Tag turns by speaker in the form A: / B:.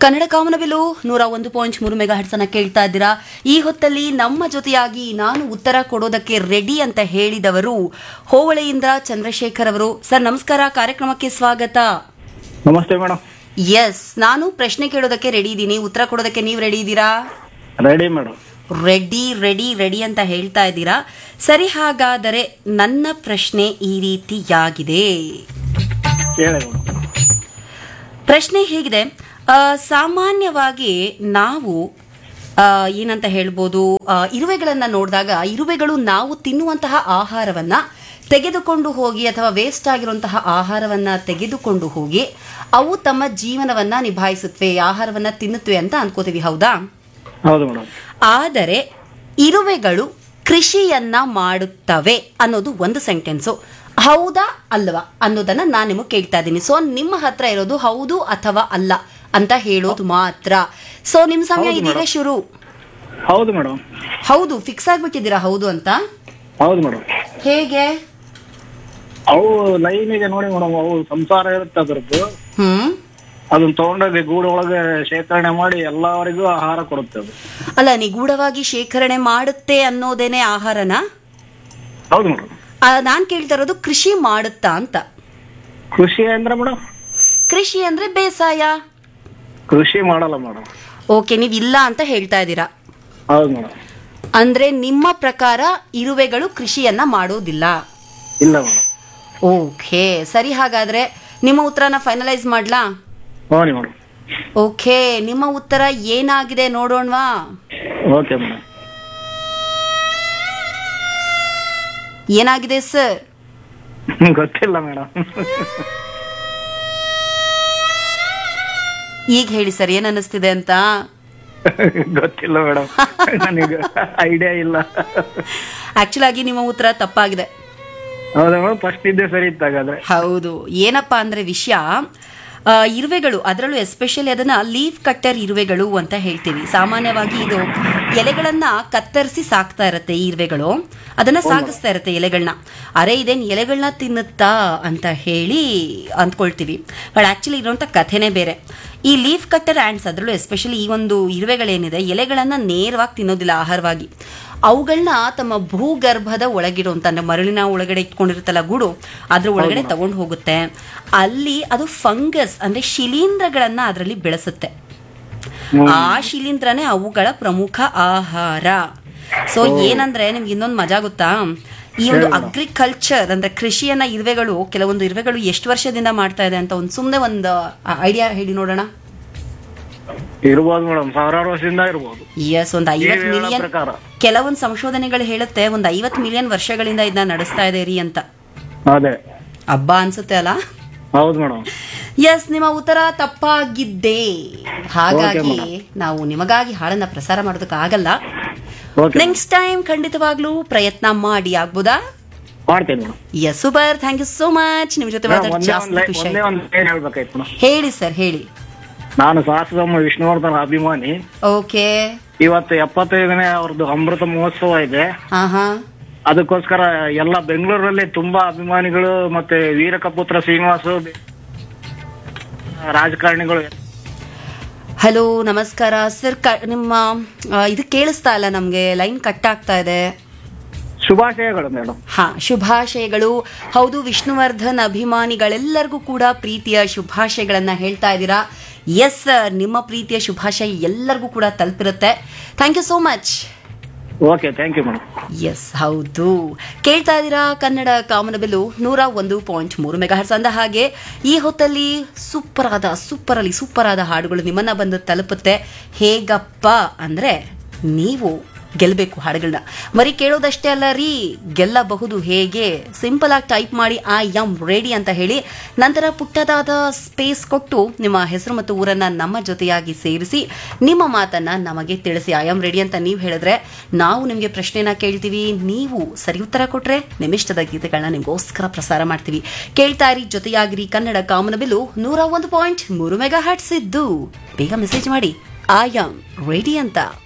A: ಕನ್ನಡ ಕಾಮನಬಿಲು ನೂರ ಒಂದು ಪಾಯಿಂಟ್ ಮೂರು ಮೆಗಾ ಹಟ್ಸನ್ನ ಕೇಳ್ತಾ ಇದ್ದೀರಾ ಈ ಹೊತ್ತಲ್ಲಿ ನಮ್ಮ ಜೊತೆಯಾಗಿ ನಾನು ಉತ್ತರ ಕೊಡೋದಕ್ಕೆ ರೆಡಿ ಅಂತ ಹೇಳಿದವರು ಹೋವಳೆಯಿಂದ ಚಂದ್ರಶೇಖರ್ ಅವರು ಸರ್ ನಮಸ್ಕಾರ ಕಾರ್ಯಕ್ರಮಕ್ಕೆ ಸ್ವಾಗತ
B: ನಮಸ್ತೆ ಮೇಡಮ್
A: ಎಸ್ ನಾನು ಪ್ರಶ್ನೆ ಕೇಳೋದಕ್ಕೆ ರೆಡಿ ಇದ್ದೀನಿ ಉತ್ತರ ಕೊಡೋದಕ್ಕೆ ನೀವು ರೆಡಿ ಇದ್ದೀರಾ
B: ready madam
A: ready ready ready ಅಂತ ಹೇಳ್ತಾ ಇದ್ದೀರಾ ಸರಿ ಹಾಗಾದರೆ ನನ್ನ ಪ್ರಶ್ನೆ ಈ ರೀತಿಯಾಗಿದೆ
B: ಹೇಳಿ ಮೇಡಮ್
A: ಪ್ರಶ್ನೆ ಹೇಗಿದೆ ಆ, ಸಾಮಾನ್ಯವಾಗಿ ನಾವು ಆ, ಏನಂತ ಹೇಳ್ಬೋದು ಆ, ಇರುವೆಗಳನ್ನ ನೋಡಿದಾಗ ಇರುವೆಗಳು ನಾವು ತಿನ್ನುವಂತಹ ಆಹಾರವನ್ನ ತೆಗೆದುಕೊಂಡು ಹೋಗಿ ಅಥವಾ ವೇಸ್ಟ್ ಆಗಿರುವಂತಹ ಆಹಾರವನ್ನ ತೆಗೆದುಕೊಂಡು ಹೋಗಿ ಅವು ತಮ್ಮ ಜೀವನವನ್ನ ನಿಭಾಯಿಸುತ್ತವೆ ಆಹಾರವನ್ನ ತಿನ್ನುತ್ತವೆ ಅಂತ ಅನ್ಕೋತೀವಿ ಹೌದಾ
B: ಹೌದು ಮೇಡಮ್
A: ಆದರೆ ಇರುವೆಗಳು ಕೃಷಿಯನ್ನ ಮಾಡುತ್ತವೆ ಅನ್ನೋದು ಒಂದು ಸೆಂಟೆನ್ಸು ಹೌದಾ ಅಲ್ವಾ ಅನ್ನೋದನ್ನ ನಾನು ನಿಮಗೆ ಕೇಳ್ತಾ ಇದ್ದೀನಿ ಸೊ ನಿಮ್ಮ ಹತ್ರ ಇರೋದು ಹೌದು ಅಥವಾ ಅಲ್ಲ ಅಂತ ಹೇಳೋದು ಮಾತ್ರ ಸೊ ನಿಮ್ ಸಮಯ
B: ಹೌದು
A: ಇದೀಗ
B: madam.
A: ಶುರು
B: ಹೌದು ಮೇಡಮ್
A: ಹೌದು ಫಿಕ್ಸ್ ಆಗ್ಬಿಟ್ಟಿದ್ದೀರಾ ಹೌದು ಅಂತ
B: ಹೌದು ಮೇಡಮ್
A: ಹೇಗೆ
B: ಅವು ಲೈನ್ ಇದೆ ನೋಡಿ ಮೇಡಮ್ ಅವು ಸಂಸಾರ ಇರುತ್ತೆ ಅದ್ರದ್ದು
A: ಹ್ಮ್
B: ಅದನ್ನ ತಗೊಂಡೋಗಿ ಗೂಡು ಒಳಗೆ ಶೇಖರಣೆ ಮಾಡಿ ಎಲ್ಲವರಿಗೂ ಆಹಾರ ಕೊಡುತ್ತೆ ಅದು
A: ಅಲ್ಲ ನಿಗೂಢವಾಗಿ ಶೇಖರಣೆ ಮಾಡುತ್ತೆ ಅನ್ನೋದೇನೆ ಆಹಾರನ
B: ಹೌದು ಮೇಡಮ್
A: ಆ, ನಾನ್ ಕೇಳ್ತಾ ಇರೋದು ಕೃಷಿ ಮಾಡುತ್ತಾ ಅಂತ
B: ಕೃಷಿ ಅಂದ್ರೆ ಮೇಡಮ್
A: ಕೃಷಿ ಅಂದ್ರೆ ಬೇಸಾಯ
B: ಕೃಷಿ ಮಾಡಲ್ಲ ಮೇಡಮ್
A: ಓಕೆ ನೀವು ಇಲ್ಲ ಅಂತ ಹೇಳ್ತಾ ಇದ್ದೀರಾ
B: ಹೌದು ಮೇಡಮ್
A: ಅಂದ್ರೆ ನಿಮ್ಮ ಪ್ರಕಾರ ಇರುವೆಗಳು ಕೃಷಿಯನ್ನ ಮಾಡೋದಿಲ್ಲ
B: ಇಲ್ಲ ಮೇಡಮ್
A: ಓಕೆ ಸರಿ ಹಾಗಾದ್ರೆ ನಿಮ್ಮ ಉತ್ತರನ ಫೈನಲೈಸ್ ಮಾಡ್ಲಾ
B: ನೋಡಿ ಮೇಡಮ್
A: ಓಕೆ ನಿಮ್ಮ ಉತ್ತರ ಏನಾಗಿದೆ ನೋಡೋಣವಾ
B: ಓಕೆ ಮೇಡಮ್
A: ಏನಾಗಿದೆ ಸರ್
B: ಗೊತ್ತಿಲ್ಲ ಮೇಡಮ್
A: ಈಗ ಹೇಳಿ ಸರ್ ಏನ್ ಅನ್ನಿಸ್ತಿದೆ ಅಂತ
B: ಗೊತ್ತಿಲ್ಲ ಮೇಡಮ್ ನನಗೆ ಐಡಿಯಾ ಇಲ್ಲ
A: ಆಕ್ಚುಲ್ ಆಗಿ ನಿಮ್ಮ ಉತ್ತರ ತಪ್ಪಾಗಿದೆ
B: ಹೌದಾ ಮೇಡಮ್ ಫಸ್ಟ್ ಇದ್ದೇ ಸರಿ ಇತ್ತು ಹಾಗಾದ್ರೆ
A: ಹೌದು ಏನಪ್ಪಾ ಅಂದ್ರೆ ವಿಷಯ ಆ, ಇರುವೆಗಳು ಅದರಲ್ಲೂ ಎಸ್ಪೆಷಲಿ ಅದನ್ನ ಲೀಫ್ ಕಟ್ಟರ್ ಇರುವೆಗಳು ಅಂತ ಹೇಳ್ತೀವಿ ಸಾಮಾನ್ಯವಾಗಿ ಇದು ಎಲೆಗಳನ್ನ ಕತ್ತರಿಸಿ ಸಾಕ್ತಾ ಇರತ್ತೆ ಈ ಇರುವೆಗಳು ಅದನ್ನ ಸಾಗಿಸ್ತಾ ಇರತ್ತೆ ಎಲೆಗಳನ್ನ ಅರೆ ಇದೇನ್ ಎಲೆಗಳನ್ನ ತಿನ್ನುತ್ತಾ ಅಂತ ಹೇಳಿ ಅಂದ್ಕೊಳ್ತೀವಿ ಬಟ್ ಆಕ್ಚುಲಿ ಇರುವಂತ ಕಥೆನೇ ಬೇರೆ ಈ ಲೀಫ್ ಕಟ್ಟರ್ ಆ್ಯಂಡ್ಸ್ ಅದರಲ್ಲೂ ಎಸ್ಪೆಷಲಿ ಈ ಒಂದು ಇರುವೆಗಳೇನಿದೆ ಎಲೆಗಳನ್ನ ನೇರವಾಗಿ ತಿನ್ನೋದಿಲ್ಲ ಆಹಾರವಾಗಿ ಅವುಗಳನ್ನ ತಮ್ಮ ಭೂಗರ್ಭದ ಒಳಗಿರುವಂತ ಅಂದ್ರೆ ಮರಳಿನ ಒಳಗಡೆ ಇಟ್ಕೊಂಡಿರುತ್ತಲ್ಲ ಗೂಡು ಅದ್ರ ಒಳಗಡೆ ತಗೊಂಡು ಹೋಗುತ್ತೆ ಅಲ್ಲಿ ಅದು ಫಂಗಸ್ ಅಂದ್ರೆ ಶಿಲೀಂಧ್ರಗಳನ್ನ ಅದರಲ್ಲಿ ಬೆಳೆಸುತ್ತೆ ಆ ಶಿಲೀಂಧ್ರನೇ ಅವುಗಳ ಪ್ರಮುಖ ಆಹಾರ ಸೊ ಏನಂದ್ರೆ ನಿಮ್ಗೆ ಇನ್ನೊಂದು ಮಜಾ ಗೊತ್ತಾ ಈ ಒಂದು ಅಗ್ರಿಕಲ್ಚರ್ ಅಂದ್ರೆ ಕೃಷಿಯನ್ನ ಇರುವೆಗಳು ಕೆಲವೊಂದು ಇರುವೆಗಳು ಎಷ್ಟು ವರ್ಷದಿಂದ ಮಾಡ್ತಾ ಇದೆ ಅಂತ ಒಂದು ಸುಮ್ಮನೆ ಒಂದು ಐಡಿಯಾ ಹೇಳಿ ನೋಡೋಣ
B: ಇರ್ಬೋದು ಮೇಡಮ್ ಸಾವಿರಾರು ವರ್ಷದಿಂದ ಇರ್ಬೋದು
A: ಎಸ್ ಒಂದು ಐವತ್ತು
B: ನೀವು ಹೇಳೋ
A: ಮಿಲಿಯನ್
B: ಪ್ರಕಾರ.
A: ಕೆಲವೊಂದು ಸಂಶೋಧನೆಗಳು ಹೇಳುತ್ತೆ ಒಂದು ಐವತ್ತು ಮಿಲಿಯನ್ ವರ್ಷಗಳಿಂದ ಇದನ್ನ ನಡೆಸ್ತಾ ಇದೆ ರೀ ಅಂತ
B: ಅದೇ
A: ಹಬ್ಬ ಅನ್ಸುತ್ತೆ ಅಲ್ಲ
B: ಹೌದು ಮೇಡಮ್
A: ಎಸ್ ನಿಮ್ಮ ಉತ್ತರ ತಪ್ಪಾಗಿದ್ದೆ ಹಾಗಾಗಿ ನಾವು ನಿಮಗಾಗಿ ಹಾಡನ್ನ ಪ್ರಸಾರ ಮಾಡೋದಕ್ಕೆ ಆಗಲ್ಲ
B: ಓಕೆ
A: ನೆಕ್ಸ್ಟ್ ಟೈಮ್ ಖಂಡಿತವಾಗ್ಲೂ ಪ್ರಯತ್ನ ಮಾಡಿ ಆಗ್ಬೋದಾ
B: ಮಾಡ್ತೇನೆ madam
A: yes super thank you so much ನಿಮ್ ಜೊತೆ ಮಾತಾಡಿ
B: ಒಂದೇ
A: ಜಾಸ್ತಿ
B: ಒಂದು
A: ಖುಷಿ
B: ಒಂದೇ
A: ಆಯ್ತು.
B: ಒಂದು ಲೈನ್ ಹೇಳ್ಬೇಕಾಯ್ತು ಮೇಡಮ್
A: ಹೇಳಿ ಸರ್ ಹೇಳಿ
B: ನಾನು ಸಾಹಸದಮ್ಮ ವಿಷ್ಣುವರ್ಧನ್ ಅಭಿಮಾನಿ
A: ಓಕೆ
B: ಇವತ್ತು ಎಪ್ಪತ್ತೈದನೇ ಅವ್ರದ್ದು ಅಮೃತ ಮಹೋತ್ಸವ ಇದೆ
A: ಹಾ ಹಾ
B: ಅದಕ್ಕೋಸ್ಕರ ಎಲ್ಲ ಬೆಂಗಳೂರಲ್ಲಿ ತುಂಬಾ ಅಭಿಮಾನಿಗಳು ಮತ್ತೆ ವೀರಕಪುತ್ರ ಶ್ರೀನಿವಾಸ ರಾಜಕಾರಣಿಗಳು
A: ಹಲೋ ನಮಸ್ಕಾರ ಸರ್ ಕ ನಿಮ್ಮ ಆ, ಇದು ಕೇಳಿಸ್ತಾ ಇಲ್ಲ ನಮಗೆ ಲೈನ್ ಕಟ್ ಆಗ್ತಾ ಇದೆ
B: ಶುಭಾಶಯಗಳು ಮೇಡಮ್
A: ಹಾ ಶುಭಾಶಯಗಳು ಹೌದು ವಿಷ್ಣುವರ್ಧನ್ ಅಭಿಮಾನಿಗಳೆಲ್ಲರಿಗೂ ಕೂಡ ಪ್ರೀತಿಯ ಶುಭಾಶಯಗಳನ್ನ ಹೇಳ್ತಾ ಇದ್ದೀರಾ ಎಸ್ ಸರ್ ನಿಮ್ಮ ಪ್ರೀತಿಯ ಶುಭಾಶಯ ಎಲ್ಲರಿಗೂ ಕೂಡ ತಲುಪಿರುತ್ತೆ thank you so much
B: okay thank you madam
A: yes ಹೌದು ಕೇಳ್ತಾ ಇದ್ದೀರಾ ಕನ್ನಡ ಕಾಮನಬಿಲ್ಲು ನೂರ ಒಂದು ಪಾಯಿಂಟ್ ಮೂರು ಮೆಗಾ ಹರ್ಸ್ ಅಂದ ಹಾಗೆ ಈ ಹೊತ್ತಲ್ಲಿ ಸೂಪರ್ ಆದ ಸೂಪರ್ ಅಲ್ಲಿ ಸೂಪರ್ ಆದ ಹಾಡುಗಳು ನಿಮ್ಮನ್ನ ಬಂದು ತಲುಪುತ್ತೆ ಹೇಗಪ್ಪ ಅಂದ್ರೆ ನೀವು ಗೆಲ್ಲಬೇಕು ಹಾಡುಗಳನ್ನ ಬರೀ ಕೇಳೋದಷ್ಟೇ ಅಲ್ಲ ರೀ ಗೆಲ್ಲಬಹುದು ಹೇಗೆ ಸಿಂಪಲ್ ಆಗಿ ಟೈಪ್ ಮಾಡಿ ಐ ಎಮ್ ರೆಡಿ ಅಂತ ಹೇಳಿ ನಂತರ ಪುಟ್ಟದಾದ ಸ್ಪೇಸ್ ಕೊಟ್ಟು ನಿಮ್ಮ ಹೆಸರು ಮತ್ತು ಊರನ್ನ ನಮ್ಮ ಜೊತೆಯಾಗಿ ಸೇರಿಸಿ ನಿಮ್ಮ ಮಾತನ್ನ ನಮಗೆ ತಿಳಿಸಿ ಐ ಆಮ್ ರೆಡಿ ಅಂತ ನೀವು ಹೇಳಿದ್ರೆ ನಾವು ನಿಮಗೆ ಪ್ರಶ್ನೆನ ಕೇಳ್ತೀವಿ ನೀವು ಸರಿ ಉತ್ತರ ಕೊಟ್ರೆ ನಿಮಿಷ್ಟದ ಗೀತೆಗಳನ್ನ ನಿಮಗೋಸ್ಕರ ಪ್ರಸಾರ ಮಾಡ್ತೀವಿ ಕೇಳ್ತಾ ಇರಿ ಜೊತೆಯಾಗಿರಿ ಕನ್ನಡ ಕಾಮನಬಿಲ್ಲು ನೂರ ಒಂದು ಪಾಯಿಂಟ್ ಮೂರು ಮೆಗಾ ಹಟ್ಸ್ ಇದ್ದು ಬೇಗ ಮೆಸೇಜ್ ಮಾಡಿ ಐ ಆಮ್ ರೆಡಿ ಅಂತ